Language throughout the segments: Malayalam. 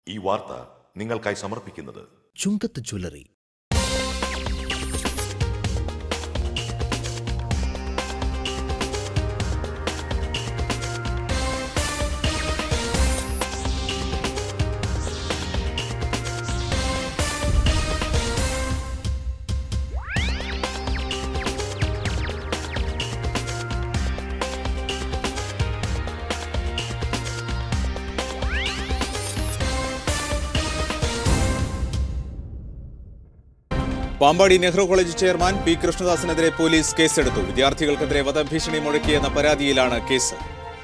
ഈ വാർത്ത നിങ്ങൾക്കായി സമർപ്പിക്കുന്നത് Chungath jewellery Pampady Nehru college chairman P കൃഷ്ണദാസിനെതിരെ പോലീസ് കേസെടുത്തു വിദ്യാർത്ഥികൾക്കെതിരെ വധഭീഷണി മുഴക്കിയെന്ന പരാതിയിലാണ് കേസ്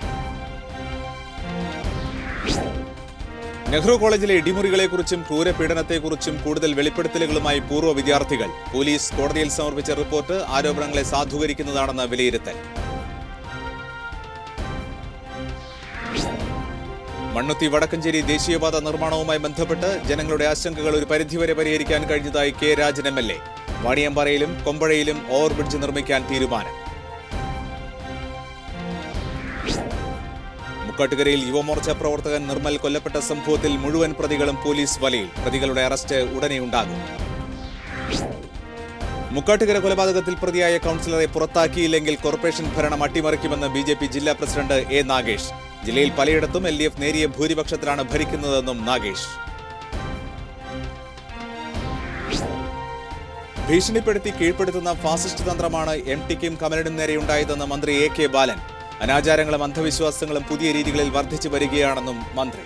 നെഹ്റു കോളേജിലെ ഇടിമുറികളെക്കുറിച്ചും ക്രൂരപീഡനത്തെക്കുറിച്ചും കൂടുതൽ വെളിപ്പെടുത്തലുകളുമായി പൂർവ്വ വിദ്യാർത്ഥികൾ പോലീസ് കോടതിയിൽ സമർപ്പിച്ച റിപ്പോർട്ട് ആരോപണങ്ങളെ സാധൂകരിക്കുന്നതാണെന്ന് വിലയിരുത്തൽ മണ്ണുത്തി വടക്കഞ്ചേരി ദേശീയപാത നിർമ്മാണവുമായി ബന്ധപ്പെട്ട് ജനങ്ങളുടെ ആശങ്കകൾ ഒരു പരിധിവരെ പരിഹരിക്കാൻ കഴിഞ്ഞതായി K Rajan M L A വാണിയമ്പാറയിലും കൊമ്പഴയിലും ഓവർബ്രിഡ്ജ് നിർമ്മിക്കാൻ തീരുമാനം മുക്കാട്ടുകരയിൽ യുവമോർച്ച പ്രവർത്തകൻ നിർമ്മൽ കൊല്ലപ്പെട്ട സംഭവത്തിൽ മുഴുവൻ പ്രതികളും പോലീസ് വലയിൽ പ്രതികളുടെ അറസ്റ്റ് ഉടനെ ഉണ്ടാകും മുക്കാട്ടുകര കൊലപാതകത്തിൽ പ്രതിയായ കൗൺസിലറെ പുറത്താക്കിയില്ലെങ്കിൽ കോർപ്പറേഷൻ ഭരണം അട്ടിമറിക്കുമെന്ന് ബി ജെ പി ജില്ലാ പ്രസിഡന്റ് എ നാഗേഷ് ജില്ലയിൽ പലയിടത്തും എൽ ഡി എഫ് നേരിയ ഭൂരിപക്ഷത്തിലാണ് ഭരിക്കുന്നതെന്നും നാഗേഷ് ഭീഷണിപ്പെടുത്തി കീഴ്പ്പെടുത്തുന്ന ഫാസിസ്റ്റ് തന്ത്രമാണ് എം ടിക്കും കമലിനും നേരെയുണ്ടായതെന്ന് മന്ത്രി എ കെ ബാലൻ അനാചാരങ്ങളും അന്ധവിശ്വാസങ്ങളും പുതിയ രീതികളിൽ വർദ്ധിച്ചു വരികയാണെന്നും മന്ത്രി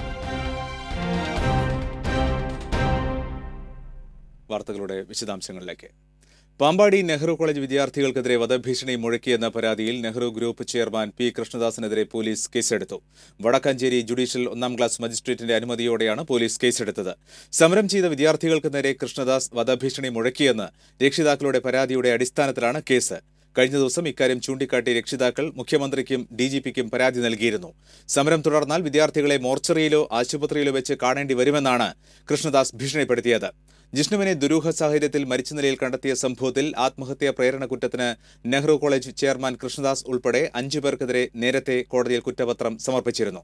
വാർത്തകളുടെ വിശദാംശങ്ങളിലേക്ക് പാമ്പാടി നെഹ്റു കോളേജ് വിദ്യാർത്ഥികൾക്കെതിരെ വധഭീഷണി മുഴക്കിയെന്ന പരാതിയിൽ നെഹ്റു ഗ്രൂപ്പ് ചെയർമാൻ പി കൃഷ്ണദാസിനെതിരെ പോലീസ് കേസെടുത്തു വടക്കാഞ്ചേരി ജുഡീഷ്യൽ ഒന്നാം ക്ലാസ് മജിസ്ട്രേറ്റിന്റെ അനുമതിയോടെയാണ് പോലീസ് കേസെടുത്തത് സമരം ചെയ്ത വിദ്യാർത്ഥികൾക്ക് നേരെ കൃഷ്ണദാസ് വധഭീഷണി മുഴക്കിയെന്ന് രക്ഷിതാക്കളുടെ പരാതിയുടെ അടിസ്ഥാനത്തിലാണ് കേസ് കഴിഞ്ഞ ദിവസം ഇക്കാര്യം ചൂണ്ടിക്കാട്ടി രക്ഷിതാക്കൾ മുഖ്യമന്ത്രിക്കും ഡി ജി പിക്കും പരാതി നൽകിയിരുന്നു സമരം തുടർന്നാൽ വിദ്യാർത്ഥികളെ മോർച്ചറിയിലോ ആശുപത്രിയിലോ വെച്ച് കാണേണ്ടി വരുമെന്നാണ് കൃഷ്ണദാസ് ഭീഷണിപ്പെടുത്തിയത് ജിഷ്ണുവിനെ ദുരൂഹ സാഹചര്യത്തിൽ മരിച്ച നിലയിൽ കണ്ടെത്തിയ സംഭവത്തിൽ ആത്മഹത്യാ പ്രേരണ കുറ്റത്തിന് നെഹ്റു കോളേജ് ചെയർമാൻ കൃഷ്ണദാസ് ഉൾപ്പെടെ അഞ്ചു പേർക്കെതിരെ നേരത്തെ കോടതിയിൽ കുറ്റപത്രം സമർപ്പിച്ചിരുന്നു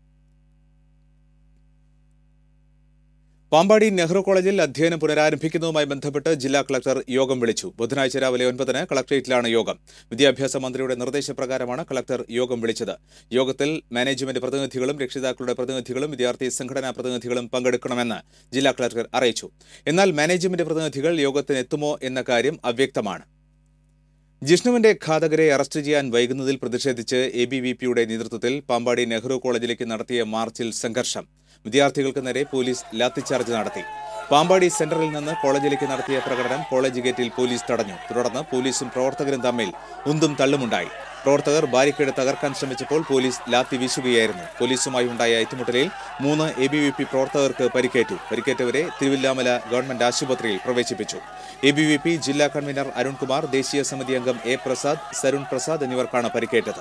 പാമ്പാടി നെഹ്റു കോളേജിൽ അധ്യയനം പുനരാരംഭിക്കുന്നതുമായി ബന്ധപ്പെട്ട് ജില്ലാ കളക്ടർ യോഗം വിളിച്ചു ബുധനാഴ്ച രാവിലെ ഒൻപതിന് കളക്ടറേറ്റിലാണ് യോഗം വിദ്യാഭ്യാസ മന്ത്രിയുടെ നിർദ്ദേശപ്രകാരമാണ് കളക്ടർ യോഗം വിളിച്ചത് യോഗത്തിൽ മാനേജ്മെന്റ് പ്രതിനിധികളും രക്ഷിതാക്കളുടെ പ്രതിനിധികളും വിദ്യാർത്ഥി സംഘടനാ പ്രതിനിധികളും പങ്കെടുക്കണമെന്ന് ജില്ലാ കളക്ടർ അറിയിച്ചു എന്നാൽ മാനേജ്മെന്റ് പ്രതിനിധികൾ യോഗത്തിന് എത്തുമോ എന്ന കാര്യം അവ്യക്തമാണ് ജിഷ്ണുവിന്റെ ഘാതകരെ അറസ്റ്റ് ചെയ്യാൻ വൈകുന്നതിൽ പ്രതിഷേധിച്ച് എ ബി വി പിയുടെ നേതൃത്വത്തിൽ പാമ്പാടി നെഹ്റു കോളേജിലേക്ക് നടത്തിയ മാർച്ചിൽ സംഘർഷം വിദ്യാർത്ഥികൾക്ക് നേരെ പോലീസ് ലാത്തിച്ചാർജ് നടത്തി പാമ്പാടി സെന്ററിൽ നിന്ന് കോളേജിലേക്ക് നടത്തിയ പ്രകടനം കോളേജ് ഗേറ്റിൽ പോലീസ് തടഞ്ഞു തുടർന്ന് പോലീസും പ്രവർത്തകരും തമ്മിൽ ഉന്തും തള്ളുമുണ്ടായി പ്രവർത്തകർ ബാരിക്കേഡ് തകർക്കാൻ ശ്രമിച്ചപ്പോൾ പോലീസ് ലാത്തി വീശുകയായിരുന്നു പോലീസുമായി ഉണ്ടായ ഏറ്റുമുട്ടലിൽ മൂന്ന് എ ബി വി പി പ്രവർത്തകർക്ക് പരിക്കേറ്റു പരിക്കേറ്റവരെ തിരുവില്ലാമല ഗവൺമെന്റ് ആശുപത്രിയിൽ പ്രവേശിപ്പിച്ചു എ ബി വി പി ജില്ലാ കൺവീനർ അരുൺകുമാർ ദേശീയ സമിതി അംഗം എ പ്രസാദ് സരുൺ പ്രസാദ് എന്നിവർക്കാണ് പരിക്കേറ്റത്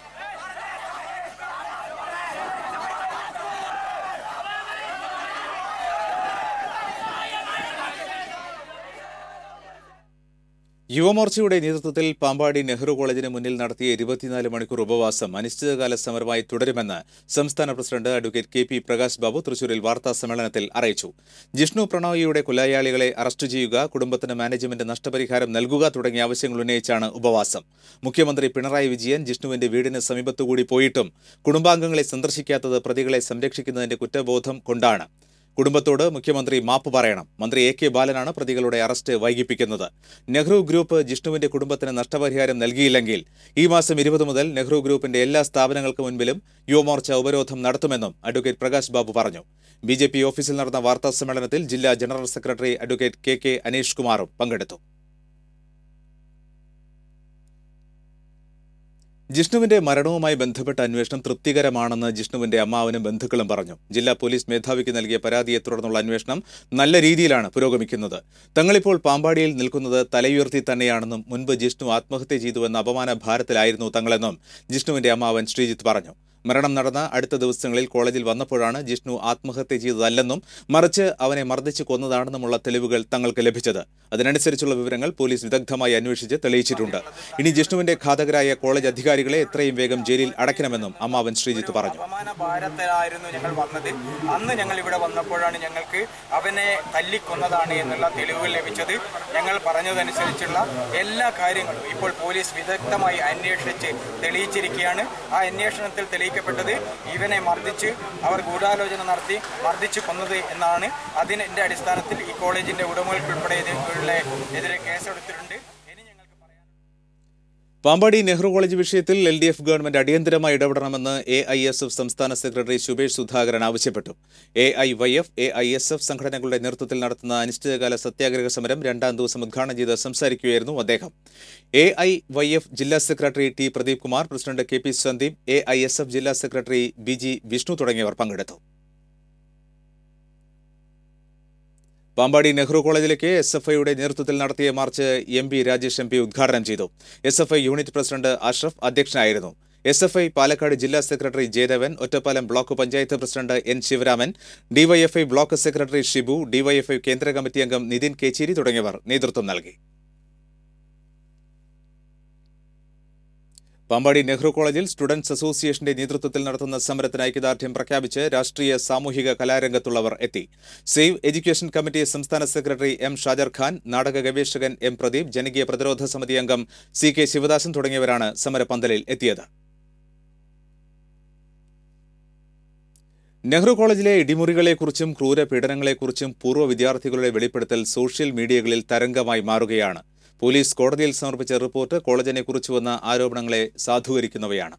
യുവമോർച്ചയുടെ നേതൃത്വത്തിൽ പാമ്പാടി നെഹ്റു കോളേജിന് മുന്നിൽ നടത്തിയ ഇരുപത്തിനാല് മണിക്കൂർ ഉപവാസം അനിശ്ചിതകാല സമരമായി തുടരുമെന്ന് സംസ്ഥാന president advocate K P Prakash Babu തൃശൂരിൽ വാർത്താ സമ്മേളനത്തിൽ അറിയിച്ചു ജിഷ്ണു പ്രണോയിയുടെ കൊലയാളികളെ അറസ്റ്റ് ചെയ്യുക കുടുംബത്തിന് മാനേജ്മെന്റ് നഷ്ടപരിഹാരം നൽകുക തുടങ്ങിയ ആവശ്യങ്ങൾ ഉന്നയിച്ചാണ് ഉപവാസം മുഖ്യമന്ത്രി പിണറായി വിജയൻ ജിഷ്ണുവിന്റെ വീടിന് സമീപത്തുകൂടി പോയിട്ടും കുടുംബാംഗങ്ങളെ സന്ദർശിക്കാത്തത് പ്രതികളെ സംരക്ഷിക്കുന്നതിന്റെ കുറ്റബോധം കൊണ്ടാണ് കുടുംബത്തോട് മുഖ്യമന്ത്രി മാപ്പ് പറയണം മന്ത്രി എ കെ ബാലനാണ് പ്രതികളുടെ അറസ്റ്റ് വൈകിപ്പിക്കുന്നത് നെഹ്റു ഗ്രൂപ്പ് ജിഷ്ണുവിന്റെ കുടുംബത്തിന് നഷ്ടപരിഹാരം നൽകിയില്ലെങ്കിൽ ഈ മാസം ഇരുപത് മുതൽ നെഹ്റു ഗ്രൂപ്പിന്റെ എല്ലാ സ്ഥാപനങ്ങൾക്ക് മുൻപിലും യുവമോർച്ച ഉപരോധം നടത്തുമെന്നും അഡ്വക്കേറ്റ് പ്രകാശ് ബാബു പറഞ്ഞു ബി ജെ പി ഓഫീസിൽ നടന്ന വാർത്താ സമ്മേളനത്തിൽ ജില്ലാ general secretary advocate K K Aneesh കുമാറും പങ്കെടുത്തു ജിഷ്ണുവിന്റെ മരണവുമായി ബന്ധപ്പെട്ട അന്വേഷണം തൃപ്തികരമാണെന്ന് ജിഷ്ണുവിന്റെ അമ്മാവനും ബന്ധുക്കളും പറഞ്ഞു ജില്ലാ പോലീസ് മേധാവിക്ക് നൽകിയ പരാതിയെ തുടർന്നുള്ള അന്വേഷണം നല്ല രീതിയിലാണ് പുരോഗമിക്കുന്നത് തങ്ങളിപ്പോൾ പാമ്പാടിയിൽ നിൽക്കുന്നത് തലയുയർത്തി തന്നെയാണെന്നും മുൻപ് ജിഷ്ണു ആത്മഹത്യ ചെയ്തുവെന്ന അപമാന ഭാരത്തിലായിരുന്നു തങ്ങളെന്നും ജിഷ്ണുവിന്റെ അമ്മാവൻ ശ്രീജിത്ത് പറഞ്ഞു മരണം നടന്ന അടുത്ത ദിവസങ്ങളിൽ കോളേജിൽ വന്നപ്പോഴാണ് ജിഷ്ണു ആത്മഹത്യ ചെയ്തതല്ലെന്നും മറിച്ച് അവനെ മർദ്ദിച്ച് കൊന്നതാണെന്നുമുള്ള തെളിവുകൾ തങ്ങൾക്ക് ലഭിച്ചത് അതിനനുസരിച്ചുള്ള വിവരങ്ങൾ പോലീസ് വിദഗ്ധമായി അന്വേഷിച്ച് തെളിയിച്ചിട്ടുണ്ട് ഇനി ജിഷ്ണുവിന്റെ ഘാതകരായ കോളേജ് അധികാരികളെ എത്രയും വേഗം ജയിലിൽ അടയ്ക്കണമെന്നും അമ്മാവൻ ശ്രീജിത്ത് പറഞ്ഞു അപമാന ഭാരത്തിലായിരുന്നു ഞങ്ങൾ വന്നത് അന്ന് ഞങ്ങൾ ഇവിടെ വന്നപ്പോഴാണ് ഞങ്ങൾക്ക് അവനെ തല്ലിക്കൊന്നതാണ് എന്നുള്ള തെളിവുകൾ ലഭിച്ചത് ഞങ്ങൾ പറഞ്ഞതനുസരിച്ചുള്ള എല്ലാ കാര്യങ്ങളും ഇപ്പോൾ പോലീസ് വിദഗ്ധമായി അന്വേഷിച്ച് തെളിയിച്ചിരിക്കുകയാണ് ആ അന്വേഷണത്തിൽ തെളിയിക്കപ്പെട്ടത് ഇവനെ മർദ്ദിച്ച് അവർ ഗൂഢാലോചന നടത്തി മർദ്ദിച്ച് കൊന്നത് എന്നാണ് അതിന്റെ അടിസ്ഥാനത്തിൽ ഈ കോളേജിന്റെ ഉടമകൾക്കുൾപ്പെടെ ഇതിനുള്ള എതിരെ കേസെടുത്തിട്ടുണ്ട് ഇനി ഞങ്ങൾക്ക് പറയാൻ പാമ്പാടി നെഹ്റു കോളേജ് വിഷയത്തിൽ എൽ ഡി എഫ് ഗവൺമെന്റ് അടിയന്തരമായി ഇടപെടണമെന്ന് എ ഐ എസ് എഫ് സംസ്ഥാന സെക്രട്ടറി ശുഭേഷ് സുധാകരൻ ആവശ്യപ്പെട്ടു A I Y F A I S F സംഘടനകളുടെ നേതൃത്വത്തിൽ നടത്തുന്ന അനിശ്ചിതകാല സത്യാഗ്രഹ സമരം രണ്ടാം ദിവസം ഉദ്ഘാടനം ചെയ്ത് സംസാരിക്കുകയായിരുന്നു അദ്ദേഹം എ ഐ വൈ എഫ് ജില്ലാ secretary T Pradeep Kumar president K P Sandeep A I S F ജില്ലാ സെക്രട്ടറി ബി ജി വിഷ്ണു തുടങ്ങിയവർ പങ്കെടുത്തു പാമ്പാടി നെഹ്റു കോളേജിലേക്ക് എസ് എഫ് ഐയുടെ നേതൃത്വത്തിൽ നടത്തിയ march M P Rajesh M P ഉദ്ഘാടനം ചെയ്തു S F I unit president Ashraf അധ്യക്ഷനായിരുന്നു എസ് എഫ് ഐ പാലക്കാട് ജില്ലാ secretary Jayadevan Ottapalam block panchayat president N Sivaraman DYFI block secretary Shibu DYFI കേന്ദ്ര കമ്മിറ്റി അംഗം നിതിൻ കേച്ചേരി തുടങ്ങിയവർ നേതൃത്വം നൽകി പാമ്പാടി നെഹ്റു കോളേജിൽ സ്റ്റുഡൻസ് അസോസിയേഷന്റെ നേതൃത്വത്തിൽ നടത്തുന്ന സമരത്തിന് ഐക്യദാർഢ്യം പ്രഖ്യാപിച്ച് രാഷ്ട്രീയ സാമൂഹിക കലാരംഗത്തുള്ളവർ എത്തി സേവ് എഡ്യൂക്കേഷൻ കമ്മിറ്റി സംസ്ഥാന സെക്രട്ടറി എം ഷാജർ ഖാൻ നാടക ഗവേഷകൻ എം പ്രദീപ് ജനകീയ പ്രതിരോധ സമിതി അംഗം സി കെ ശിവദാസൻ തുടങ്ങിയവരാണ് സമരപന്തലിൽ എത്തിയത് നെഹ്റു കോളേജിലെ ഇടിമുറികളെക്കുറിച്ചും ക്രൂര പീഡനങ്ങളെക്കുറിച്ചും പൂർവ്വ വിദ്യാർത്ഥികളുടെ വെളിപ്പെടുത്തൽ സോഷ്യൽ മീഡിയകളിൽ തരംഗമായി മാറുകയാണ് പോലീസ് കോടതിയിൽ സമർപ്പിച്ച റിപ്പോർട്ട് കോളേജിനെക്കുറിച്ച് വന്ന ആരോപണങ്ങളെ സാധൂകരിക്കുന്നവയാണ്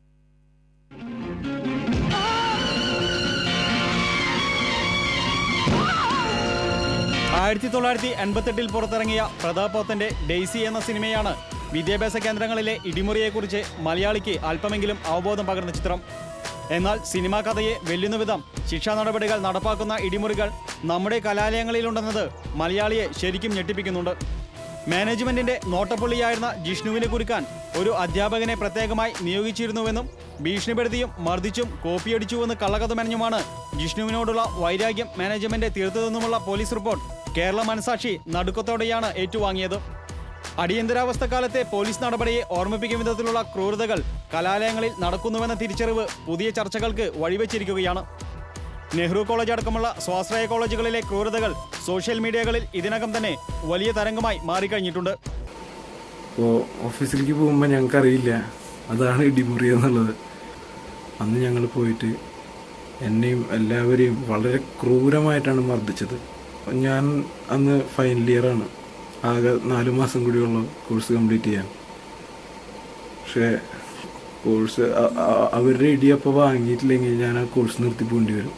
ആയിരത്തി തൊള്ളായിരത്തി എൺപത്തെട്ടിൽ പുറത്തിറങ്ങിയ പ്രതാപ് പോത്തന്റെ ഡെയ്സി എന്ന സിനിമയാണ് വിദ്യാഭ്യാസ കേന്ദ്രങ്ങളിലെ ഇടിമുറിയെക്കുറിച്ച് മലയാളിക്ക് അല്പമെങ്കിലും അവബോധം പകർന്ന ചിത്രം എന്നാൽ സിനിമാ കഥയെ വെല്ലുന്ന വിധം ശിക്ഷാ നടപടികൾ നടപ്പാക്കുന്ന ഇടിമുറികൾ നമ്മുടെ കലാലയങ്ങളിലുണ്ടെന്നത് മലയാളിയെ ശരിക്കും ഞെട്ടിപ്പിക്കുന്നുണ്ട് മാനേജ്മെന്റിന്റെ നോട്ടപ്പുള്ളിയായിരുന്ന ജിഷ്ണുവിനെ കുറിക്കാൻ ഒരു അധ്യാപകനെ പ്രത്യേകമായി നിയോഗിച്ചിരുന്നുവെന്നും ഭീഷണിപ്പെടുത്തിയും മർദ്ദിച്ചും കോപ്പിയടിച്ചുവെന്ന് കള്ളക്കഥ മെനഞ്ഞുമാണ് ജിഷ്ണുവിനോടുള്ള വൈരാഗ്യം മാനേജ്മെന്റ് തീർത്തതെന്നുമുള്ള പോലീസ് റിപ്പോർട്ട് കേരള മനസാക്ഷി നടുക്കത്തോടെയാണ് ഏറ്റുവാങ്ങിയത് അടിയന്തരാവസ്ഥ കാലത്തെ പോലീസ് നടപടിയെ ഓർമ്മിപ്പിക്കും വിധത്തിലുള്ള ക്രൂരതകൾ കലാലയങ്ങളിൽ നടക്കുന്നുവെന്ന തിരിച്ചറിവ് പുതിയ ചർച്ചകൾക്ക് വഴിവെച്ചിരിക്കുകയാണ് നെഹ്റു കോളേജ് അടക്കമുള്ള സ്വാശ്രയ കോളേജുകളിലെ ക്രൂരതകൾ സോഷ്യൽ മീഡിയകളിൽ ഇതിനകം തന്നെ വലിയ തരംഗമായി മാറിക്കഴിഞ്ഞിട്ടുണ്ട് അപ്പോൾ ഓഫീസിലേക്ക് പോകുമ്പോൾ ഞങ്ങൾക്കറിയില്ല അതാണ് ഇടിമുറി എന്നുള്ളത് അന്ന് ഞങ്ങൾ പോയിട്ട് എന്നെയും എല്ലാവരെയും വളരെ ക്രൂരമായിട്ടാണ് മർദ്ദിച്ചത് ഞാൻ അന്ന് ഫൈനൽ ഇയറാണ് ആകെ നാല് മാസം കൂടിയുള്ള കോഴ്സ് കംപ്ലീറ്റ് ചെയ്യാൻ പക്ഷേ കോഴ്സ് അ- അ- അവരുടെ ഇടിയപ്പോൾ വാങ്ങിയിട്ടില്ലെങ്കിൽ ഞാൻ ആ കോഴ്സ് നിർത്തി പോകേണ്ടി വരും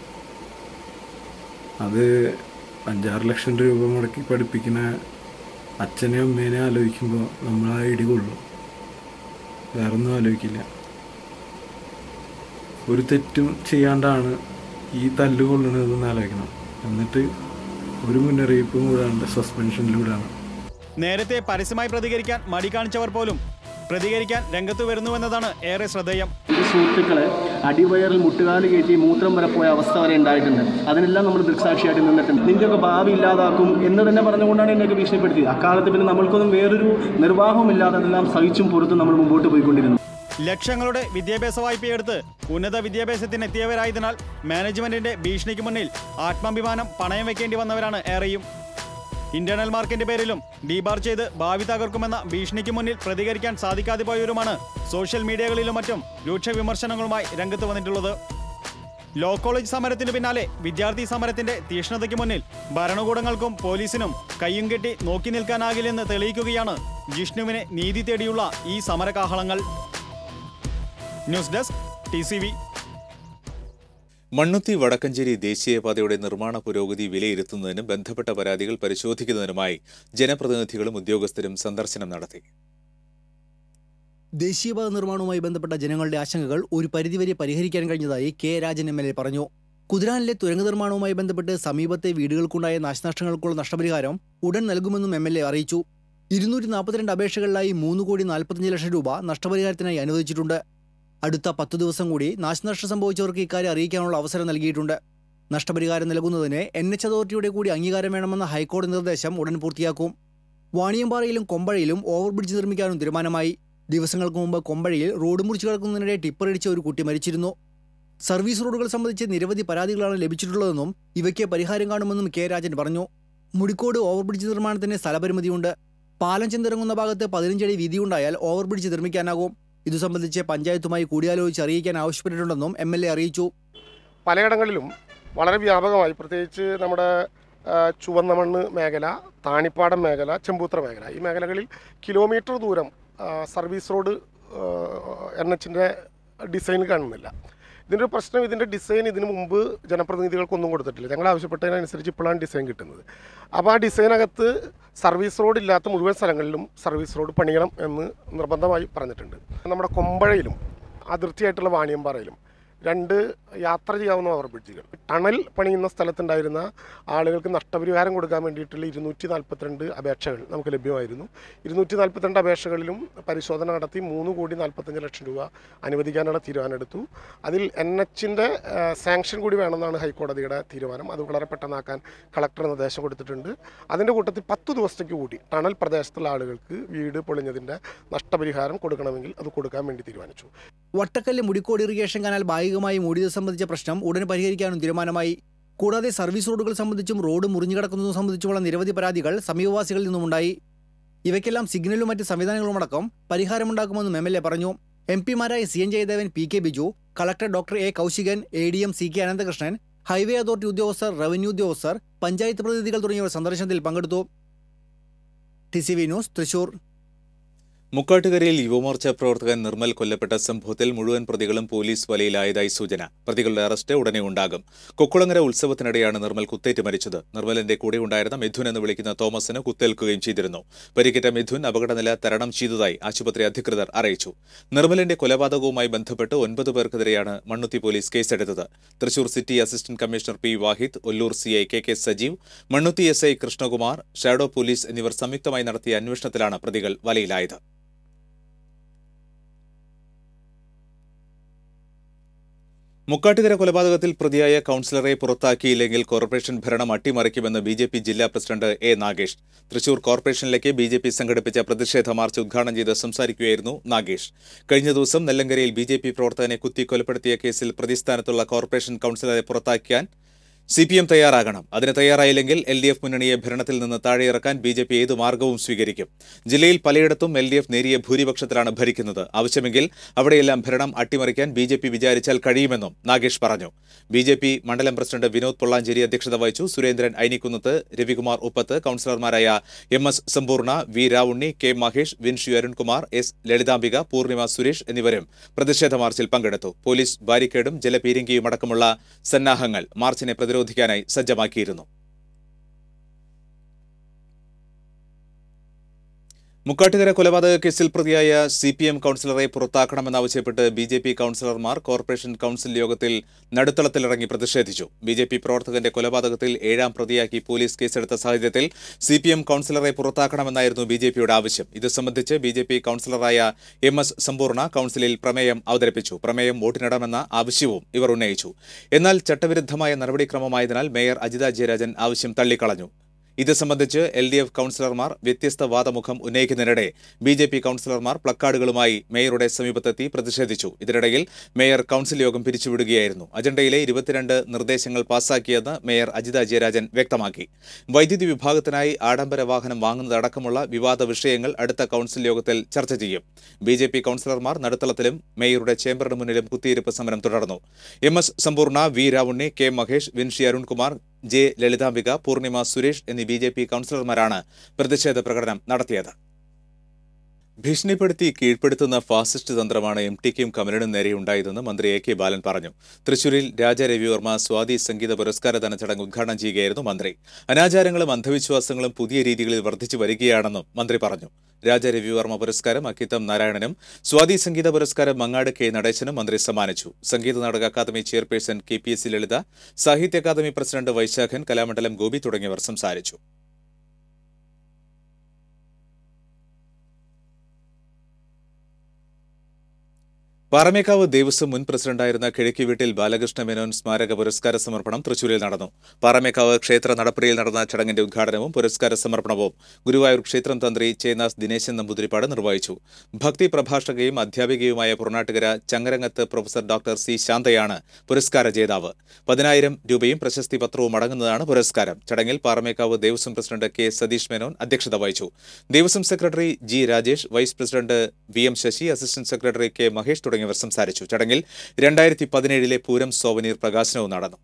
അത് അഞ്ചാറ് ലക്ഷം രൂപ മുടക്കി പഠിപ്പിക്കുന്ന അച്ഛനെയും അമ്മേനെ ആലോചിക്കുമ്പോൾ നമ്മൾ ആ ഇടി കൊള്ളും വേറൊന്നും ആലോചിക്കില്ല ഒരു തെറ്റും ചെയ്യാണ്ടാണ് ഈ തല്ല് കൊള്ളുന്നതെന്ന് ആലോചിക്കണം എന്നിട്ട് ഒരു മുന്നറിയിപ്പും കൂടാണ്ട് സസ്പെൻഷനിലൂടെയാണ് നേരത്തെ പരസ്യമായി പ്രതികരിക്കാൻ മടി കാണിച്ചവർ പോലും പ്രതികരിക്കാൻ രംഗത്ത് വരുന്നുവെന്നതാണ് ഏറെ ശ്രദ്ധേയം എൻ്റെ സുഹൃത്തുക്കളെ അടിവയറിൽ മുട്ടുകാല് കയറ്റി മൂത്രം വരെ പോയ അവസ്ഥ വരെ ഉണ്ടായിട്ടുണ്ട് അതിനെല്ലാം നമ്മൾ ദൃക്സാക്ഷിയായിട്ട് നിന്നിട്ടുണ്ട് നിന്റെയൊക്കെ ഭാവി ഇല്ലാതാക്കും എന്ന് തന്നെ പറഞ്ഞുകൊണ്ടാണ് എന്നെയൊക്കെ ഭീഷണിപ്പെടുത്തിയത് അക്കാലത്ത് പിന്നെ നമ്മൾക്കൊന്നും വേറൊരു നിർവാഹമില്ലാതെ അതെല്ലാം സഹിച്ചും പുറത്തും നമ്മൾ മുമ്പോട്ട് പോയിക്കൊണ്ടിരുന്നു ലക്ഷങ്ങളുടെ വിദ്യാഭ്യാസ വായ്പയെടുത്ത് ഉന്നത വിദ്യാഭ്യാസത്തിന് എത്തിയവരായതിനാൽ മാനേജ്മെന്റിന്റെ ഭീഷണിക്ക് മുന്നിൽ ആത്മാഭിമാനം പണയം വെക്കേണ്ടി വന്നവരാണ് ഏറെയും ഇന്റേണൽ മാർക്കിന്റെ പേരിലും ഡീബാർ ചെയ്ത് ഭാവി തകർക്കുമെന്ന ഭീഷണിക്ക് മുന്നിൽ പ്രതികരിക്കാൻ സാധിക്കാതെ പോയവരുമാണ് സോഷ്യൽ മീഡിയകളിലും മറ്റും രൂക്ഷ വിമർശനങ്ങളുമായി രംഗത്ത് വന്നിട്ടുള്ളത് ലോ കോളേജ് സമരത്തിന് പിന്നാലെ വിദ്യാർത്ഥി സമരത്തിന്റെ തീഷ്ണതയ്ക്ക് മുന്നിൽ ഭരണകൂടങ്ങൾക്കും പോലീസിനും കയ്യും കെട്ടി നോക്കി നിൽക്കാനാകില്ലെന്ന് തെളിയിക്കുകയാണ് ജിഷ്ണുവിനെ നീതി തേടിയുള്ള ഈ സമരകാഹളങ്ങൾ news desk T C V Mannuthy Vadakkanchery ദേശീയപാതയുടെ നിർമ്മാണ പുരോഗതി വിലയിരുത്തുന്നതിനും ബന്ധപ്പെട്ട പരാതികൾ പരിശോധിക്കുന്നതിനുമായി ജനപ്രതിനിധികളും ഉദ്യോഗസ്ഥരും സന്ദർശനം നടത്തി ദേശീയപാത നിർമ്മാണവുമായി ബന്ധപ്പെട്ട ജനങ്ങളുടെ ആശങ്കകൾ ഒരു പരിധിവരെ പരിഹരിക്കാൻ കഴിഞ്ഞതായി K Rajan M L A പറഞ്ഞു കുതിരാനിലെ തുരങ്ക നിർമ്മാണവുമായി ബന്ധപ്പെട്ട് സമീപത്തെ വീടുകൾക്കുണ്ടായ നാശനഷ്ടങ്ങൾക്കുള്ള നഷ്ടപരിഹാരം ഉടൻ നൽകുമെന്നും എം എൽ എ അറിയിച്ചു ഇരുന്നൂറ്റി നാൽപ്പത്തിരണ്ട് അപേക്ഷകളിലായി മൂന്ന് കോടി നാൽപ്പത്തഞ്ച് ലക്ഷം രൂപ നഷ്ടപരിഹാരത്തിനായി അനുവദിച്ചിട്ടുണ്ട് അടുത്ത പത്തു ദിവസം കൂടി നാശനഷ്ടം സംഭവിച്ചവർക്ക് ഇക്കാര്യം അറിയിക്കാനുള്ള അവസരം നൽകിയിട്ടുണ്ട് നഷ്ടപരിഹാരം നൽകുന്നതിന് എൻ എച്ച് അതോറിറ്റിയുടെ കൂടി അംഗീകാരം വേണമെന്ന ഹൈക്കോടതി നിർദ്ദേശം ഉടൻ പൂർത്തിയാക്കും വാണിയമ്പാറയിലും കൊമ്പഴയിലും ഓവർബ്രിഡ്ജ് നിർമ്മിക്കാനും തീരുമാനമായി ദിവസങ്ങൾക്ക് മുമ്പ് കൊമ്പഴയിൽ റോഡ് മുറിച്ചു കിടക്കുന്നതിനിടെ ടിപ്പറിടിച്ച ഒരു കുട്ടി മരിച്ചിരുന്നു സർവീസ് റോഡുകൾ സംബന്ധിച്ച് നിരവധി പരാതികളാണ് ലഭിച്ചിട്ടുള്ളതെന്നും ഇവയ്ക്ക് പരിഹാരം കാണുമെന്നും കെ രാജൻ പറഞ്ഞു മുടിക്കോട് ഓവർബ്രിഡ്ജ് നിർമ്മാണത്തിന് സ്ഥലപരിമിതിയുണ്ട് പാലം ചെന്നിറങ്ങുന്ന ഭാഗത്ത് പതിനഞ്ചടി വീതിയുണ്ടായാൽ ഓവർബ്രിഡ്ജ് നിർമ്മിക്കാനാകും ഇതു സംബന്ധിച്ച് പഞ്ചായത്തുമായി കൂടിയാലോചിച്ച് അറിയിക്കാൻ ആവശ്യപ്പെട്ടിട്ടുണ്ടെന്നും എം എൽ എ അറിയിച്ചു പലയിടങ്ങളിലും വളരെ വ്യാപകമായി പ്രത്യേകിച്ച് നമ്മുടെ ആ, ചുവന്ന മണ്ണ് മേഖല താണിപ്പാടം മേഖല ചെമ്പൂത്ര മേഖല ഈ മേഖലകളിൽ കിലോമീറ്റർ ദൂരം ആ, സർവീസ് റോഡ് എൻ എച്ചിൻ്റെ ഡിസൈൻ കാണുന്നില്ല ഇതിൻ്റെ ഒരു പ്രശ്നം ഇതിൻ്റെ ഡിസൈൻ ഇതിനു മുമ്പ് ജനപ്രതിനിധികൾക്കൊന്നും കൊടുത്തിട്ടില്ല ഞങ്ങൾ ആവശ്യപ്പെട്ടതിനനുസരിച്ച് ഇപ്പോഴാണ് ഡിസൈൻ കിട്ടുന്നത് അപ്പോൾ ആ ഡിസൈനകത്ത് സർവീസ് റോഡ് ഇല്ലാത്ത മുഴുവൻ സ്ഥലങ്ങളിലും സർവീസ് റോഡ് പണിയണം എന്ന് നിർബന്ധമായി പറഞ്ഞിട്ടുണ്ട് നമ്മുടെ കൊമ്പഴയിലും അതിർത്തിയായിട്ടുള്ള വാണിയമ്പാറയിലും രണ്ട് യാത്ര ചെയ്യാവുന്ന ഓവർ ബ്രിഡ്ജുകൾ ടണൽ പണിയുന്ന സ്ഥലത്തുണ്ടായിരുന്ന ആളുകൾക്ക് നഷ്ടപരിഹാരം കൊടുക്കാൻ വേണ്ടിയിട്ടുള്ള ഇരുന്നൂറ്റി നാൽപ്പത്തിരണ്ട് അപേക്ഷകൾ നമുക്ക് ലഭ്യമായിരുന്നു ഇരുന്നൂറ്റി നാൽപ്പത്തിരണ്ട് അപേക്ഷകളിലും പരിശോധന നടത്തി മൂന്ന് കോടി നാൽപ്പത്തഞ്ച് ലക്ഷം രൂപ അനുവദിക്കാനുള്ള തീരുമാനമെടുത്തു അതിൽ എൻ എച്ചിൻ്റെ സാങ്ഷൻ കൂടി വേണമെന്നാണ് ഹൈക്കോടതിയുടെ തീരുമാനം അത് വളരെ പെട്ടെന്നാക്കാൻ കളക്ടർ നിർദ്ദേശം കൊടുത്തിട്ടുണ്ട് അതിൻ്റെ കൂട്ടത്തിൽ പത്ത് ദിവസത്തേക്ക് കൂടി ടണൽ പ്രദേശത്തുള്ള ആളുകൾക്ക് വീട് പൊളിഞ്ഞതിൻ്റെ നഷ്ടപരിഹാരം കൊടുക്കണമെങ്കിൽ അത് കൊടുക്കാൻ വേണ്ടി തീരുമാനിച്ചു വട്ടക്കല്ല് മുടിക്കോട് ഇറിഗേഷൻ കനാൽ ഭാഗികമായി മൂടിയത് സംബന്ധിച്ച പ്രശ്നം ഉടൻ പരിഹരിക്കാനും തീരുമാനമായി കൂടാതെ സർവീസ് റോഡുകൾ സംബന്ധിച്ചും റോഡ് മുറിഞ്ഞു കിടക്കുന്നതും സംബന്ധിച്ചുമുള്ള നിരവധി പരാതികൾ സമീപവാസികളിൽ നിന്നുമുണ്ടായി ഇവയ്ക്കെല്ലാം സിഗ്നലും മറ്റ് സംവിധാനങ്ങളുമടക്കം പരിഹാരമുണ്ടാക്കുമെന്നും എം എൽ എ പറഞ്ഞു എം പിമാരായ C N Jayadevan P K Biju collector doctor A Kausikan A D M C K Ananthakrishnan highway authority ഉദ്യോഗസ്ഥർ റവന്യൂ ഉദ്യോഗസ്ഥർ പഞ്ചായത്ത് പ്രതിനിധികൾ തുടങ്ങിയവർ സന്ദർശനത്തിൽ പങ്കെടുത്തു T C V news Thrissur മുക്കാട്ടുകരയിൽ യുവമോർച്ച പ്രവർത്തകൻ നിർമ്മൽ കൊല്ലപ്പെട്ട സംഭവത്തിൽ മുഴുവൻ പ്രതികളും പോലീസ് വലയിലായതായി സൂചന പ്രതികളുടെ അറസ്റ്റ് ഉടനെ ഉണ്ടാകും കൊക്കുളങ്ങര ഉത്സവത്തിനിടെയാണ് നിർമ്മൽ കുത്തേറ്റ് മരിച്ചത് നിർമ്മലിന്റെ കൂടെ ഉണ്ടായിരുന്ന മിഥുൻ എന്ന് വിളിക്കുന്ന തോമസിന് കുത്തേൽക്കുകയും ചെയ്തിരുന്നു പരിക്കേറ്റ മിഥുൻ അപകടനില തരണം ചെയ്തതായി ആശുപത്രി അധികൃതർ അറിയിച്ചു നിർമ്മലിന്റെ കൊലപാതകവുമായി ബന്ധപ്പെട്ട് ഒൻപത് പേർക്കെതിരെയാണ് മണ്ണുത്തി പോലീസ് കേസെടുത്തത് Thrissur city assistant commissioner P Vahid Ollur C I K K Sajeev Mannuthy S I Krishnakumar shadow police എന്നിവർ സംയുക്തമായി നടത്തിയ അന്വേഷണത്തിലാണ് പ്രതികൾ വലയിലായത് മുക്കാട്ടുകര കൊലപാതകത്തിൽ പ്രതിയായ കൌൺസിലറെ പുറത്താക്കിയില്ലെങ്കിൽ കോർപ്പറേഷൻ ഭരണം അട്ടിമറിക്കുമെന്ന് ബി ജെ പി ജില്ലാ പ്രസിഡന്റ് എ നാഗേഷ് തൃശൂർ കോർപ്പറേഷനിലേക്ക് ബി ജെ പി സംഘടിപ്പിച്ച പ്രതിഷേധ മാർച്ച് ഉദ്ഘാടനം ചെയ്ത് സംസാരിക്കുകയായിരുന്നു നാഗേഷ് കഴിഞ്ഞ ദിവസം നെല്ലങ്കരയിൽ ബി ജെ പി പ്രവർത്തകനെ കുത്തി കൊലപ്പെടുത്തിയ കേസിൽ പ്രതിസ്ഥാനത്തുള്ള കോർപ്പറേഷൻ കൌൺസിലറെ പുറത്താക്കിയാൻ സി പി എം തയ്യാറാകണം അതിന് തയ്യാറായില്ലെങ്കിൽ എൽ ഡി എഫ് മുന്നണിയെ ഭരണത്തിൽ നിന്ന് താഴെയിറക്കാൻ ബി ജെ പി ഏതു മാർഗവും സ്വീകരിക്കും ജില്ലയിൽ പലയിടത്തും എൽ ഡി എഫ് നേരിയ ഭൂരിപക്ഷത്തിലാണ് ഭരിക്കുന്നത് ആവശ്യമെങ്കിൽ അവിടെയെല്ലാം ഭരണം അട്ടിമറിക്കാൻ ബി ജെ പി വിചാരിച്ചാൽ കഴിയുമെന്നും നാഗേഷ് പറഞ്ഞു ബി ജെ പി മണ്ഡലം പ്രസിഡന്റ് വിനോദ് പൊള്ളാഞ്ചേരി അധ്യക്ഷത വഹിച്ചു സുരേന്ദ്രൻ ഐനിക്കുന്നത്ത് രവികുമാർ ഉപ്പത്ത് കൌൺസിലർമാരായ M S Sampoorna V Ravunni K Mahesh Vinshu Arunkumar S Lalithambika Poornima Suresh എന്നിവരും പ്രതിഷേധ മാർച്ചിൽ പങ്കെടുത്തു പോലീസ് ബാരിക്കേഡും ജലപീരങ്കിയും അടക്കമുള്ള സന്നാഹങ്ങൾ മാർച്ചിനെ പ്രതിരോധിക്കാനായി സജ്ജമാക്കിയിരുന്നു മുക്കാട്ടുകര കൊലപാതക കേസിൽ പ്രതിയായ സി പി എം കൌൺസിലറെ പുറത്താക്കണമെന്നാവശ്യപ്പെട്ട് ബി ജെ പി കൌൺസിലർമാർ കോർപ്പറേഷൻ കൌൺസിൽ യോഗത്തിൽ നടുത്തളത്തിലിറങ്ങി പ്രതിഷേധിച്ചു ബി ജെ പി പ്രവർത്തകന്റെ കൊലപാതകത്തിൽ ഏഴാം പ്രതിയാക്കി പോലീസ് കേസെടുത്ത സാഹചര്യത്തിൽ സി പി എം കൌൺസിലറെ പുറത്താക്കണമെന്നായിരുന്നു ബി ജെ പിയുടെ ആവശ്യം ഇത് സംബന്ധിച്ച് ബി ജെ പി കൌൺസിലറായ എം എസ് സമ്പൂർണ്ണ കൌൺസിലിൽ പ്രമേയം അവതരിപ്പിച്ചു പ്രമേയം വോട്ടിനിടണമെന്ന ആവശ്യവും ഇവർ ഉന്നയിച്ചു എന്നാൽ ചട്ടവിരുദ്ധമായ നടപടിക്രമമായതിനാൽ മേയർ അജിത ജയരാജൻ ആവശ്യം തള്ളിക്കളഞ്ഞു ഇത് സംബന്ധിച്ച് എൽ ഡി എഫ് കൌൺസിലർമാർ വ്യത്യസ്ത വാദമുഖം ഉന്നയിക്കുന്നതിനിടെ ബി ജെ പി കൌൺസിലർമാർ പ്ലക്കാർഡുകളുമായി മേയറുടെ സമീപത്തെത്തി പ്രതിഷേധിച്ചു ഇതിനിടയിൽ മേയർ കൌൺസിൽ യോഗം പിരിച്ചുവിടുകയായിരുന്നു അജണ്ടയിലെ ഇരുപത്തിരണ്ട് നിർദ്ദേശങ്ങൾ പാസാക്കിയെന്ന് മേയർ അജിത ജയരാജൻ വ്യക്തമാക്കി വൈദ്യുതി വിഭാഗത്തിനായി ആഡംബര വാഹനം വാങ്ങുന്നതടക്കമുള്ള വിവാദ വിഷയങ്ങൾ അടുത്ത കൌൺസിൽ യോഗത്തിൽ ചർച്ച ചെയ്യും ബി ജെ പി കൌൺസിലർമാർ നടുത്തളത്തിലും മേയറുടെ ചേംബറിന് മുന്നിലും കുത്തിയിരിപ്പ് സമരം തുടർന്നു M S Sampoorna V Ravunni K Mahesh Vinshi Arunkumar J Lalithambika Poornima Suresh എന്നീ ബി ജെ പി കൌൺസിലർമാരാണ് പ്രതിഷേധ പ്രകടനം നടത്തിയത് ഭീഷണിപ്പെടുത്തി കീഴ്പ്പെടുത്തുന്ന ഫാസിസ്റ്റ് തന്ത്രമാണ് എം ടിക്കും കമലിനും നേരെയുണ്ടായതെന്ന് മന്ത്രി എ കെ ബാലൻ പറഞ്ഞു തൃശൂരിൽ രാജ രവിവർമ്മ സ്വാതി സംഗീത പുരസ്കാരദാന ചടങ്ങ് ഉദ്ഘാടനം ചെയ്യുകയായിരുന്നു മന്ത്രി അനാചാരങ്ങളും അന്ധവിശ്വാസങ്ങളും പുതിയ രീതികളിൽ വർദ്ധിച്ചു വരികയാണെന്നും മന്ത്രി പറഞ്ഞു രാജ രവിവർമ്മ പുരസ്കാരം അക്കിത്തം നാരായണനും സ്വാതി സംഗീത പുരസ്കാരം മങ്ങാട് കെ നടേശനും മന്ത്രി സമ്മാനിച്ചു Sangeetha Nataka academy chairperson K P S C Lalitha Sahitya academy president Vaisakhan Kalamandalam Gopi തുടങ്ങിയവർ സംസാരിച്ചു പാറമേക്കാവ് ദേവസ്വം മുൻ പ്രസിഡന്റായിരുന്ന കിഴക്കി വീട്ടിൽ ബാലകൃഷ്ണ മേനോൻ സ്മാരക പുരസ്കാര സമർപ്പണം തൃശൂരിൽ നടന്നു പാറമേക്കാവ് ക്ഷേത്ര നടപ്പുരയിൽ നടന്ന ചടങ്ങിന്റെ ഉദ്ഘാടനവും പുരസ്കാര സമർപ്പണവും ഗുരുവായൂർ ക്ഷേത്രം തന്ത്രി ചേനാസ് ദിനേശൻ നമ്പൂതിരിപ്പാട് നിർവഹിച്ചു ഭക്തി പ്രഭാഷകയും അധ്യാപികയുമായ Puranattukara Changarangath professor doctor C ശാന്തയാണ് പുരസ്കാര ജേതാവ് പതിനായിരം രൂപയും പ്രശസ്തി പത്രവും അടങ്ങുന്നതാണ് പുരസ്കാരം ചടങ്ങിൽ പാറമേക്കാവ് ദേവസ്വം പ്രസിഡന്റ് കെ സതീഷ് മേനോൻ അധ്യക്ഷത വഹിച്ചു Devaswom secretary G Rajesh vice president V M Sasi assistant secretary K Mahesh തുടങ്ങിയവർ സംസാരിച്ചു ചടങ്ങിൽ രണ്ടായിരത്തി പതിനേഴിലെ പൂരം സോവനീർ പ്രകാശനവും നടന്നു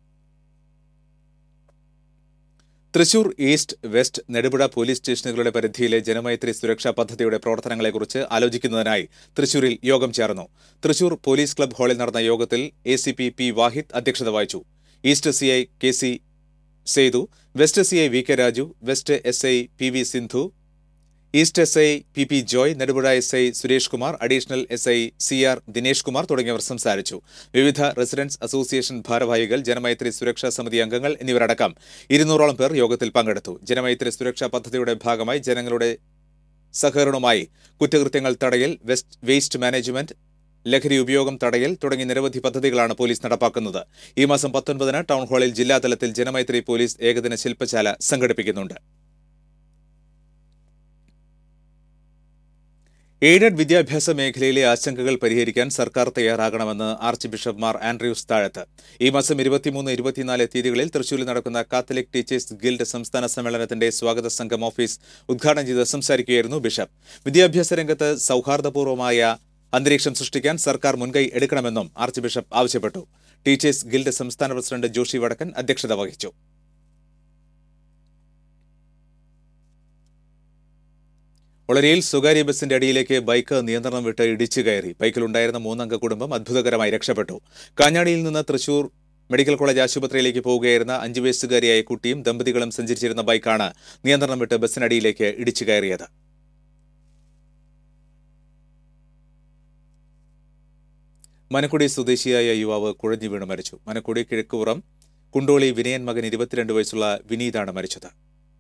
Thrissur east west Nedupuzha police സ്റ്റേഷനുകളുടെ പരിധിയിലെ ജനമൈത്രി സുരക്ഷാ പദ്ധതിയുടെ പ്രവർത്തനങ്ങളെക്കുറിച്ച് ആലോചിക്കുന്നതിനായി തൃശൂരിൽ യോഗം ചേർന്നു തൃശൂർ പോലീസ് ക്ലബ് ഹാളിൽ നടന്ന യോഗത്തിൽ A C P P Vahid അധ്യക്ഷത വഹിച്ചു east C I K C Sethu west C I V K Raju west S I P V Sindhu east S I P P Joy Nedupuzha S I Suresh Kumar additional S I C R Dinesh Kumar തുടങ്ങിയവർ സംസാരിച്ചു വിവിധ റെസിഡൻസ് അസോസിയേഷൻ ഭാരവാഹികൾ ജനമൈത്രി സുരക്ഷാ സമിതി അംഗങ്ങൾ എന്നിവരടക്കം ഇരുന്നൂറോളം പേർ യോഗത്തിൽ പങ്കെടുത്തു ജനമൈത്രി സുരക്ഷാ പദ്ധതിയുടെ ഭാഗമായി ജനങ്ങളുടെ സഹകരണവുമായി കുറ്റകൃത്യങ്ങൾ തടയൽ വെസ്റ്റ് വേസ്റ്റ് മാനേജ്മെന്റ് ലഹരി ഉപയോഗം തടയൽ തുടങ്ങി നിരവധി പദ്ധതികളാണ് പോലീസ് നടപ്പാക്കുന്നത് ഈ മാസം പത്തൊൻപതിന് ടൗൺ ഹാളിൽ ജില്ലാതലത്തിൽ ജനമൈത്രി പോലീസ് ഏകദിന ശില്പശാല സംഘടിപ്പിക്കുന്നുണ്ട് എയ്ഡഡ് വിദ്യാഭ്യാസ മേഖലയിലെ ആശങ്കകൾ പരിഹരിക്കാൻ സർക്കാർ തയ്യാറാകണമെന്ന് ആർച്ച് ബിഷപ്പ് മാർ ആൻഡ്രൂസ് താഴത്ത് ഈ മാസം ഇരുപത്തിമൂന്ന് ഇരുപത്തിനാല് തീയതികളിൽ തൃശൂരിൽ നടക്കുന്ന കാത്തലിക് ടീച്ചേഴ്സ് ഗിൽഡ് സംസ്ഥാന സമ്മേളനത്തിന്റെ സ്വാഗത സംഘം ഓഫീസ് ഉദ്ഘാടനം ചെയ്ത് സംസാരിക്കുകയായിരുന്നു ബിഷപ്പ് വിദ്യാഭ്യാസ രംഗത്ത് സൗഹാർദ്ദപൂർവമായ അന്തരീക്ഷം സൃഷ്ടിക്കാൻ സർക്കാർ മുൻകൈ എടുക്കണമെന്നും ആർച്ച് ബിഷപ്പ് ആവശ്യപ്പെട്ടു ടീച്ചേഴ്സ് ഗിൽഡ് സംസ്ഥാന പ്രസിഡന്റ് ജോഷി വടക്കൻ അധ്യക്ഷത വഹിച്ചു ഒളരിയിൽ സ്വകാര്യ ബസിന്റെ അടിയിലേക്ക് ബൈക്ക് നിയന്ത്രണം വിട്ട് ഇടിച്ചു കയറി ബൈക്കിലുണ്ടായിരുന്ന മൂന്നംഗ കുടുംബം അത്ഭുതകരമായി രക്ഷപ്പെട്ടു കാഞ്ഞാടിയിൽ നിന്ന് തൃശൂർ മെഡിക്കൽ കോളേജ് ആശുപത്രിയിലേക്ക് പോവുകയായിരുന്ന അഞ്ചു വയസ്സുകാരിയായ കുട്ടിയും ദമ്പതികളും സഞ്ചരിച്ചിരുന്ന ബൈക്കാണ് നിയന്ത്രണം വിട്ട് ബസിനടിയിലേക്ക് ഇടിച്ചു കയറിയത് മനക്കുടി സ്വദേശിയായ യുവാവ് കുഴഞ്ഞു വീണ് മരിച്ചു മനക്കുടി കിഴക്കുപുറം കുണ്ടോളി വിനയൻ മകൻ ഇരുപത്തിരണ്ട് വയസ്സുള്ള വിനീതാണ് മരിച്ചത്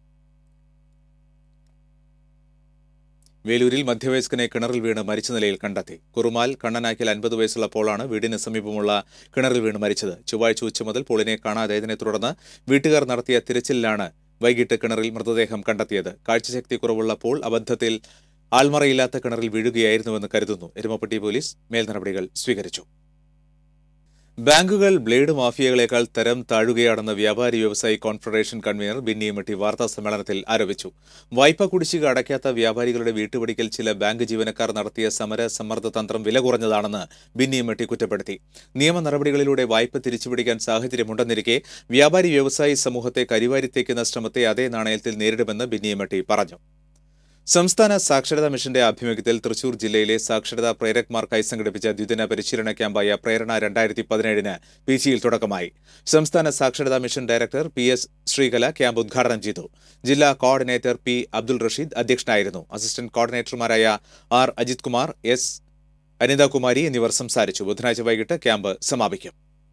വേലൂരിൽ മധ്യവയസ്കനെ കിണറിൽ വീണ് മരിച്ച നിലയിൽ കണ്ടെത്തി കുറുമാൽ കണ്ണനാക്കിൽ അൻപത് വയസ്സുള്ള പോളാണ് വീടിന് സമീപമുള്ള കിണറിൽ വീണ് മരിച്ചത് ചൊവ്വാഴ്ച ഉച്ച മുതൽ പോളിനെ കാണാതായതിനെ തുടർന്ന് വീട്ടുകാർ നടത്തിയ തിരച്ചിലിലാണ് വൈകിട്ട് കിണറിൽ മൃതദേഹം കണ്ടെത്തിയത് കാഴ്ചശക്തി കുറവുള്ള പോൾ അബദ്ധത്തിൽ ആൾമറയില്ലാത്ത കിണറിൽ വീഴുകയായിരുന്നുവെന്ന് കരുതുന്നു എരുമപ്പെട്ടി പോലീസ് മേൽനടപടികൾ സ്വീകരിച്ചു ബാങ്കുകൾ ബ്ലേഡ് മാഫിയകളെക്കാൾ തരം താഴുകയാണെന്ന് വ്യാപാരി വ്യവസായി കോൺഫെഡറേഷൻ കൺവീനർ ബിന്നി എമ്മട്ടി വാർത്താ സമ്മേളനത്തിൽ ആരോപിച്ചു വായ്പ കുടിശ്ശിക അടയ്ക്കാത്ത വ്യാപാരികളുടെ വീട്ടുപടിക്കൽ ചില ബാങ്ക് ജീവനക്കാർ നടത്തിയ സമര സമ്മർദ്ദ തന്ത്രം വില കുറഞ്ഞതാണെന്ന് ബിന്നി എമ്മട്ടി കുറ്റപ്പെടുത്തി നിയമ നടപടികളിലൂടെ വായ്പ തിരിച്ചുപിടിക്കാൻ സാഹചര്യമുണ്ടെന്നിരിക്കെ വ്യാപാരി വ്യവസായി സമൂഹത്തെ കരിവാരിത്തേക്കുന്ന ശ്രമത്തെ അതേ നാണയത്തിൽ നേരിടുമെന്ന് ബിന്നി എമ്മട്ടി പറഞ്ഞു സംസ്ഥാന സാക്ഷരതാ മിഷന്റെ ആഭിമുഖ്യത്തിൽ തൃശൂർ ജില്ലയിലെ സാക്ഷരതാ പ്രേരക്മാർക്കായി സംഘടിപ്പിച്ച ദ്വിദിന പരിശീലന ക്യാമ്പായ പ്രേരണ രണ്ടായിരത്തി പതിനേഴിന് പി ജിയിൽ തുടക്കമായി സംസ്ഥാന സാക്ഷരതാ mission director P S Sreekala camp ഉദ്ഘാടനം ചെയ്തു ജില്ലാ കോർഡിനേറ്റർ പി അബ്ദുൾ റഷീദ് അധ്യക്ഷനായിരുന്നു അസിസ്റ്റന്റ് കോർഡിനേറ്റർമാരായ ആർ അജിത് കുമാർ എസ് അനിതാകുമാരി എന്നിവർ സംസാരിച്ചു ബുധനാഴ്ച വൈകിട്ട് ക്യാമ്പ് സമാപിക്കും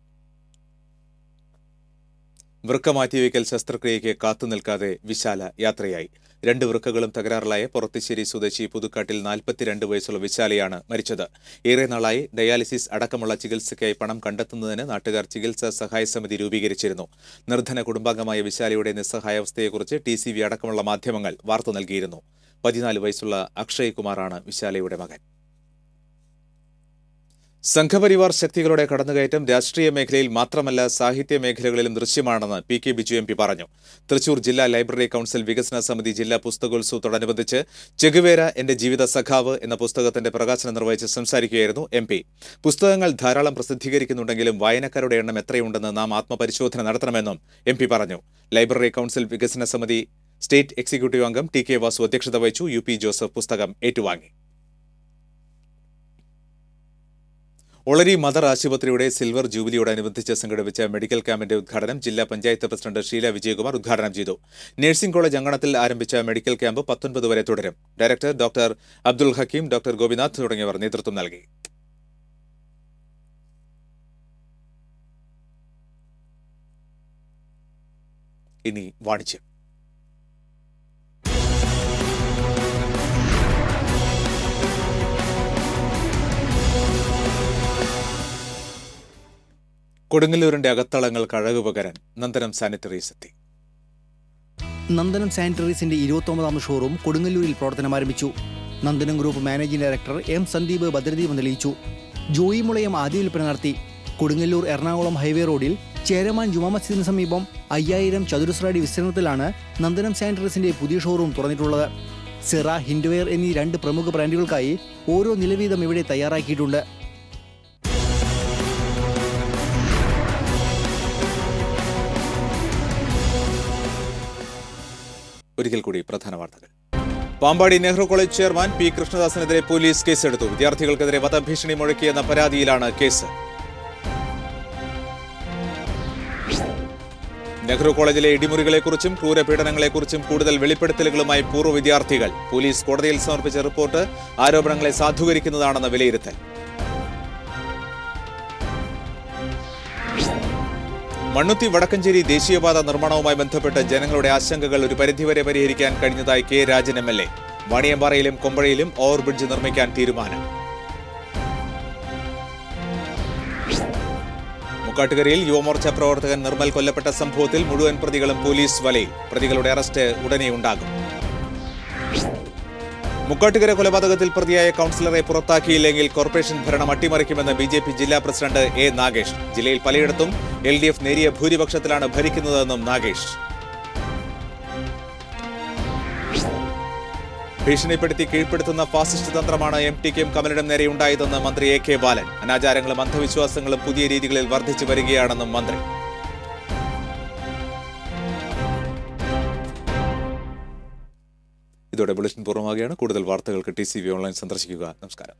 വൃക്ക മാറ്റിവയ്ക്കൽ ശസ്ത്രക്രിയയ്ക്ക് കാത്തുനിൽക്കാതെ വിശാല യാത്രയായി രണ്ട് വൃക്കകളും തകരാറിലായ പുറത്തിശ്ശേരി സ്വദേശി പുതുക്കാട്ടിൽ നാൽപ്പത്തിരണ്ട് വയസ്സുള്ള വിശാലയാണ് മരിച്ചത് ഏറെ നാളായി ഡയാലിസിസ് അടക്കമുള്ള ചികിത്സയ്ക്കായി പണം കണ്ടെത്തുന്നതിന് നാട്ടുകാർ ചികിത്സാ സഹായ സമിതി രൂപീകരിച്ചിരുന്നു നിർധന കുടുംബാംഗമായ വിശാലയുടെ നിസ്സഹായാവസ്ഥയെക്കുറിച്ച് ടി സി വി അടക്കമുള്ള മാധ്യമങ്ങൾ വാർത്ത നൽകിയിരുന്നു പതിനാല് വയസ്സുള്ള അക്ഷയ് കുമാറാണ് വിശാലയുടെ മകൻ സംഘപരിവാർ ശക്തികളുടെ കടന്നുകയറ്റം രാഷ്ട്രീയ മേഖലയിൽ മാത്രമല്ല സാഹിത്യ മേഖലകളിലും ദൃശ്യമാണെന്ന് P K Biju M P പറഞ്ഞു തൃശൂർ ജില്ലാ ലൈബ്രറി കൌൺസിൽ വികസന സമിതി ജില്ലാ പുസ്തകോത്സവത്തോടനുബന്ധിച്ച് ചെഗുവേര എന്റെ ജീവിത സഖാവ് എന്ന പുസ്തകത്തിന്റെ പ്രകാശനം നിർവഹിച്ച് സംസാരിക്കുകയായിരുന്നു എം പി പുസ്തകങ്ങൾ ധാരാളം പ്രസിദ്ധീകരിക്കുന്നുണ്ടെങ്കിലും വായനക്കാരുടെ എണ്ണം എത്രയുണ്ടെന്ന് നാം ആത്മപരിശോധന നടത്തണമെന്നും എം പി പറഞ്ഞു ലൈബ്രറി കൌൺസിൽ വികസന സമിതി സ്റ്റേറ്റ് എക്സിക്യൂട്ടീവ് അംഗം ടി കെ വാസു അധ്യക്ഷത വഹിച്ചു യു പി ജോസഫ് പുസ്തകം ഏറ്റുവാങ്ങി ഒളരി മദർ ആശുപത്രിയുടെ സിൽവർ ജൂബിലിയോടനുബന്ധിച്ച് സംഘടിപ്പിച്ച മെഡിക്കൽ ക്യാമ്പിന്റെ ഉദ്ഘാടനം ജില്ലാ പഞ്ചായത്ത് പ്രസിഡന്റ് ഷീല വിജയകുമാർ ഉദ്ഘാടനം ചെയ്തു നഴ്സിംഗ് കോളേജ് അങ്കണത്തിൽ ആരംഭിച്ച മെഡിക്കൽ ക്യാമ്പ് പത്തൊൻപത് വരെ തുടരും director doctor Abdul Hakeem doctor Gopinath തുടങ്ങിയവർ നേതൃത്വം നൽകി ഇനി വാണിജ്യം കൊടുങ്ങല്ലൂരിന്റെ അകത്തളങ്ങൾ കഴകു പകരാൻ നന്ദനം സാനിറ്ററീസ് എത്തി നന്ദനം സാനിറ്ററീസിന്റെ ഇരുപത്തൊമ്പതാം ഷോറൂം കൊടുങ്ങല്ലൂരിൽ പ്രവർത്തനം ആരംഭിച്ചു Nandanam group managing director M Sandeep ഭദ്രദീപം തെളിയിച്ചു ജോയി മുളയം ആദ്യ വിൽപ്പന നടത്തി കൊടുങ്ങല്ലൂർ എറണാകുളം ഹൈവേ റോഡിൽ ചേരമാൻ ജുമാ മസ്ജിദിന് സമീപം അയ്യായിരം ചതുരശ്രടി വിസ്തീർണത്തിലാണ് നന്ദനം സാനിറ്ററീസിന്റെ പുതിയ ഷോറൂം തുറന്നിട്ടുള്ളത് സിറ ഹിൻഡ്വെയർ എന്നീ രണ്ട് പ്രമുഖ ബ്രാൻഡുകൾക്കായി ഓരോ നിലവീതം ഇവിടെ തയ്യാറാക്കിയിട്ടുണ്ട് ഒരിക്കൽ കൂടി പ്രധാന വാർത്തകൾ Pampady Nehru college chairman P കൃഷ്ണദാസിനെതിരെ പോലീസ് കേസെടുത്തു വിദ്യാർത്ഥികൾക്കെതിരെ വധഭീഷണി മുഴക്കിയെന്ന പരാതിയിലാണ് കേസ് നെഹ്റു കോളേജിലെ ഇടിമുറികളെക്കുറിച്ചും ക്രൂരപീഡനങ്ങളെക്കുറിച്ചും കൂടുതൽ വെളിപ്പെടുത്തലുകളുമായി പൂർവ്വ വിദ്യാർത്ഥികൾ പോലീസ് കോടതിയിൽ സമർപ്പിച്ച റിപ്പോർട്ട് ആരോപണങ്ങളെ സാധൂകരിക്കുന്നതാണെന്ന് വിലയിരുത്തൽ മണ്ണുത്തി വടക്കഞ്ചേരി ദേശീയപാത നിർമ്മാണവുമായി ബന്ധപ്പെട്ട് ജനങ്ങളുടെ ആശങ്കകൾ ഒരു പരിധിവരെ പരിഹരിക്കാൻ കഴിഞ്ഞതായി K Rajan M L A വാണിയമ്പാറയിലും കൊമ്പഴയിലും ഓവർബ്രിഡ്ജ് നിർമ്മിക്കാൻ തീരുമാനം മുക്കാട്ടുകരയിൽ യുവമോർച്ച പ്രവർത്തകൻ നിർമ്മൽ കൊല്ലപ്പെട്ട സംഭവത്തിൽ മുഴുവൻ പ്രതികളും പോലീസ് വലയിൽ പ്രതികളുടെ അറസ്റ്റ് ഉടനെ ഉണ്ടാകും മുക്കാട്ടുകര കൊലപാതകത്തിൽ പ്രതിയായ കൗൺസിലറെ പുറത്താക്കിയില്ലെങ്കിൽ കോർപ്പറേഷൻ ഭരണം അട്ടിമറിക്കുമെന്ന് ബി ജെ പി ജില്ലാ പ്രസിഡന്റ് എ നാഗേഷ് ജില്ലയിൽ പലയിടത്തും എൽ ഡി എഫ് നേരിയ ഭൂരിപക്ഷത്തിലാണ് ഭരിക്കുന്നതെന്നും നാഗേഷ് ഭീഷണിപ്പെടുത്തി കീഴ്പ്പെടുത്തുന്ന ഫാസിസ്റ്റ് തന്ത്രമാണ് എം ടി കെയും കമലിനും നേരെ ഉണ്ടായതെന്ന് മന്ത്രി എ കെ ബാലൻ അനാചാരങ്ങളും അന്ധവിശ്വാസങ്ങളും പുതിയ രീതികളിൽ വർദ്ധിച്ചു വരികയാണെന്നും മന്ത്രി ഇതോടെ ബുള്ളറ്റിൻ പൂർണ്ണമാകുകയാണ് കൂടുതൽ വാർത്തകൾക്ക് ടി സി വി ഓൺലൈൻ സന്ദർശിക്കുക നമസ്കാരം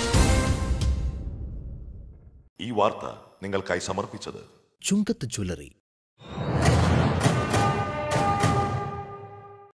ഈ വാർത്ത നിങ്ങൾക്കായി സമർപ്പിച്ചത് ചുങ്കത്ത് ജ്വല്ലറി